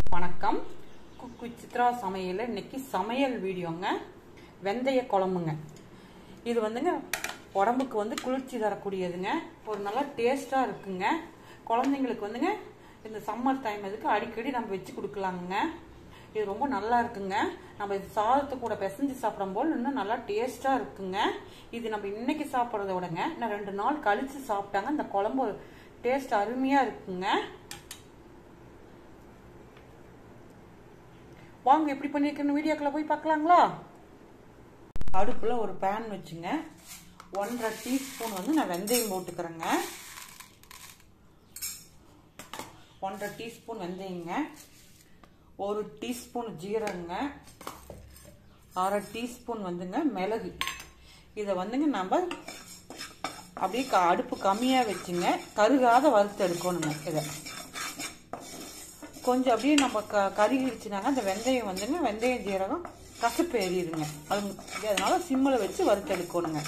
வணக்கம் குக்கு சித்ரா சமையல் இன்னைக்கு சமையல் வீடியோங்க வெந்தய குழம்புங்க இது வந்துங்க உடம்புக்கு வந்து குளிர்ச்சி தரக்கூடியதுங்க ஒரு நல்லா டேஸ்டா இருக்குங்க குழந்தைங்களுக்கு வந்துங்க இந்த சம்மர் டைம் இதுக்கு அடிக்கடி நம்ம வச்சு கொடுக்கலாங்க இது ரொம்ப நல்லா இருக்குங்க நம்ம இது சாதத்தை கூட பிசைஞ்சு சாப்பிடும்போது இன்னும் நல்லா டேஸ்டா இருக்குங்க இது நம்ம இன்னைக்கு சாப்பிட்றத விடங்க இன்னும் ரெண்டு நாள் கழிச்சு சாப்பிட்டாங்க இந்த குழம்பு டேஸ்ட் அருமையா இருக்குங்க வாங்க எப்படி பண்ணிருக்கேன்னு வீடியோக்குள்ள போய் பார்க்கலாங்களா அடுப்புல ஒரு பேன் வச்சுங்க ஒன்றரை டீஸ்பூன் வந்து நான் வெந்தயம் போட்டுக்கிறேங்க ஒன்றரை டீஸ்பூன் வெந்தயங்க ஒரு டீஸ்பூன் ஜீரகங்க அரை டீஸ்பூன் வந்துங்க மிளகு இதை வந்துங்க நம்ம அப்படியே க- அடுப்பு கம்மியாக வச்சுங்க கருகாத வறுத்து எடுக்கணுங்க இதை கொஞ்சம் அப்படியே நம்ம க கருகிடுச்சுனாங்க அந்த வெந்தயம் வந்துங்க வெந்தயம் ஜீரகம் கசப்பு ஏறிடுங்க அது அதனால சிம்மில் வச்சு வறுத்து எடுக்கணுங்க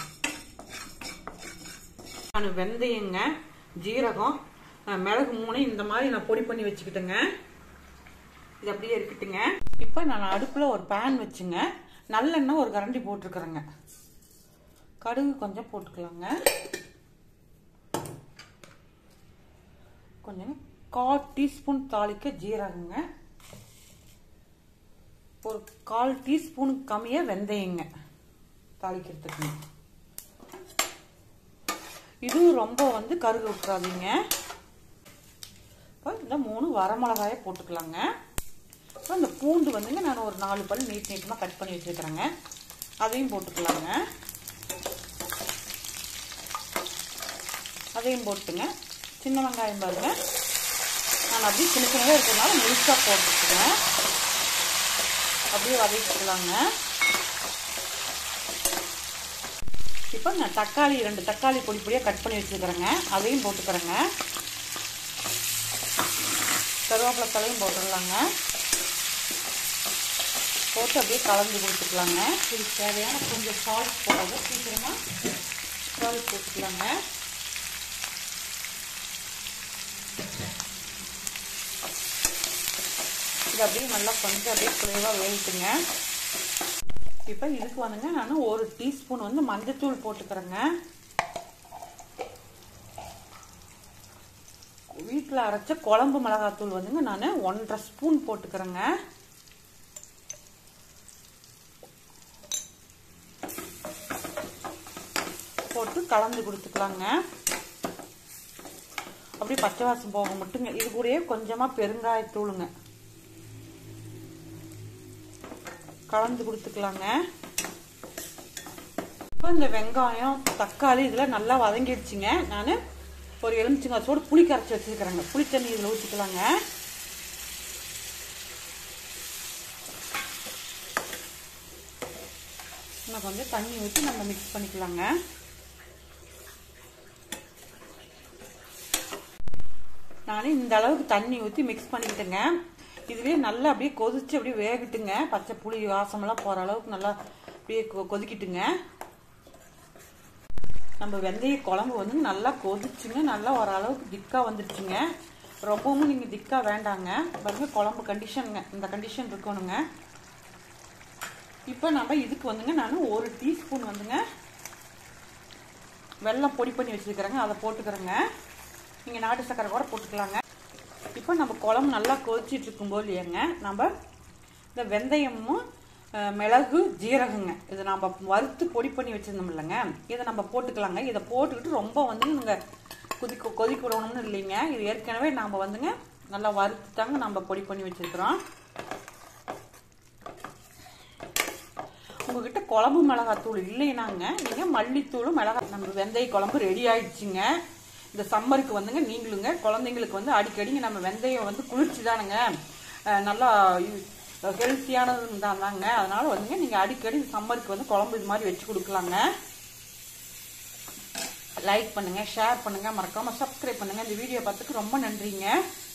நான் வெந்தயங்க ஜீரகம் அஹ், மிளகு மூணையும் இந்த மாதிரி நான் பொடி பண்ணி வச்சுக்கிட்டேங்க இது அப்படியே இருக்கட்டுங்க இப்போ நான் அடுப்பில் ஒரு பேன் வச்சுங்க நல்லெண்ணெய் ஒரு கரண்டி போட்டிருக்கிறேங்க கடுகு கொஞ்சம் போட்டுக்கலாங்க கொஞ்சம் கால் டீஸ்பூன் தாளிக்க ஜீரகங்க ஒரு கால் டீஸ்பூனுக்கு கம்மியாக வெந்தயங்க தாளிக்கிறதுக்குங்க இதுவும் ரொம்ப வந்து கருகு விட்டுறாதீங்க இப்போ இந்த மூணு வரமிளகாயை போட்டுக்கலாங்க இப்போ இந்த பூண்டு வந்துங்க நான் ஒரு நாலு பல் நீட் நீட்டமாக கட் பண்ணி வச்சுருக்கிறேங்க அதையும் போட்டுக்கலாங்க அதையும் போட்டுங்க சின்ன வெங்காயம் பாருங்க நான் அப்படியே சின்ன சின்னதாக இருக்கிறதுனால முழுசாக போட்டுக்கிறேன் அப்படியே வதக்கிக்கலாங்க இப்போ நான் தக்காளி ரெண்டு தக்காளி பொடி பொடியாக கட் பண்ணி வச்சுருக்கிறேங்க அதையும் போட்டுக்கிறேங்க கருவேப்பிலை தலையும் போட்டுடலாங்க போட்டு அப்படியே கலந்து கொடுத்துக்கலாங்க இதுக்கு தேவையான கொஞ்சம் சால்ட் போடாது சீக்கிரமாக சால்ட் போட்டுக்கலாங்க இது அப்படியே நல்லா கொஞ்சம் அப்படியே குறைவாக வேவிட்டுங்க இப்போ இதுக்கு வந்துங்க நான் ஒரு டீஸ்பூன் வந்து மஞ்சத்தூள் போட்டுக்கிறேங்க வீட்டில் அரைச்ச குழம்பு மிளகாத்தூள் வந்துங்க நான் ஒன்றரை ஸ்பூன் போட்டுக்கிறேங்க போட்டு கலந்து கொடுத்துக்கலாங்க அப்படியே பச்சை வாசம் போக மட்டுங்க இது கூடயே கொஞ்சமாக பெருங்காயத்தூளுங்க கலந்து கொடுத்துக்கலாங்க இப்போ இந்த வெங்காயம் தக்காளி இதெல்லாம் நல்லா வதங்கிடுச்சுங்க நான் ஒரு எலுமிச்சங்காய் சோடு புளி கரைச்சி வச்சுருக்கிறேங்க புளி தண்ணி இதில் ஊற்றிக்கலாங்க இன்னும் கொஞ்சம் தண்ணி ஊற்றி நம்ம மிக்ஸ் பண்ணிக்கலாங்க நான் இந்த அளவுக்கு தண்ணி ஊற்றி மிக்ஸ் பண்ணிக்கிட்டேங்க இதுவே நல்லா அப்படியே கொதிச்சு அப்படியே வேகட்டுங்க பச்சை புளி வாசமெல்லாம் போகிற அளவுக்கு நல்லா அப்படியே கொ- கொதிக்கிட்டுங்க நம்ம வெந்தய குழம்பு வந்து நல்லா கொதிச்சுங்க நல்லா ஓரளவுக்கு திக்காக வந்துடுச்சுங்க ரொம்பவும் நீங்கள் திக்காக வேண்டாங்க பாருங்க குழம்பு கண்டிஷனுங்க இந்த கண்டிஷன் இருக்கணுங்க இப்போ நம்ம இதுக்கு வந்துங்க நான் ஒரு டீஸ்பூன் வந்துங்க வெல்லம் பொடி பண்ணி வச்சுருக்கிறேங்க அதை போட்டுக்கிறேங்க நீங்கள் நாட்டு சக்கரை கூட போட்டுக்கலாங்க இப்போ நம்ம குழம்பு நல்லா கொதிச்சிட்டு இருக்கும்போது இல்லையாங்க நம்ம இந்த வெந்தயமும் அஹ், மிளகு ஜீரகங்க இதை நம்ம வறுத்து பொடி பண்ணி வச்சிருந்தோம் இல்லைங்க இதை நம்ம போட்டுக்கலாங்க இதை போட்டுக்கிட்டு ரொம்ப வந்து நீங்கள் கொதிக்க கொதிக்க விடணும்னு இல்லைங்க இது ஏற்கனவே நாம் வந்துங்க நல்லா வறுத்து தாங்க நம்ம பொடி பண்ணி வச்சிருக்கிறோம் உங்ககிட்ட குழம்பு மிளகாத்தூள் இல்லைனாங்க நீங்கள் மல்லித்தூளும் மிளகா நம்ம வெந்தய குழம்பு ரெடி ஆயிடுச்சுங்க இந்த சம்மருக்கு வந்துங்க நீங்களுங்க குழந்தைங்களுக்கு வந்து அடிக்கடிங்க நம்ம வெந்தயம் வந்து குளிர்ச்சி தானுங்க அஹ் நல்லா ஹெல்த்தியானது தான் தாங்க அதனால வந்துங்க நீங்கள் அடிக்கடி இந்த சம்மருக்கு வந்து குழம்பு இது மாதிரி வச்சு கொடுக்கலாங்க லைக் பண்ணுங்க ஷேர் பண்ணுங்க மறக்காம சப்ஸ்கிரைப் பண்ணுங்க இந்த வீடியோ பார்த்துக்கு ரொம்ப நன்றிங்க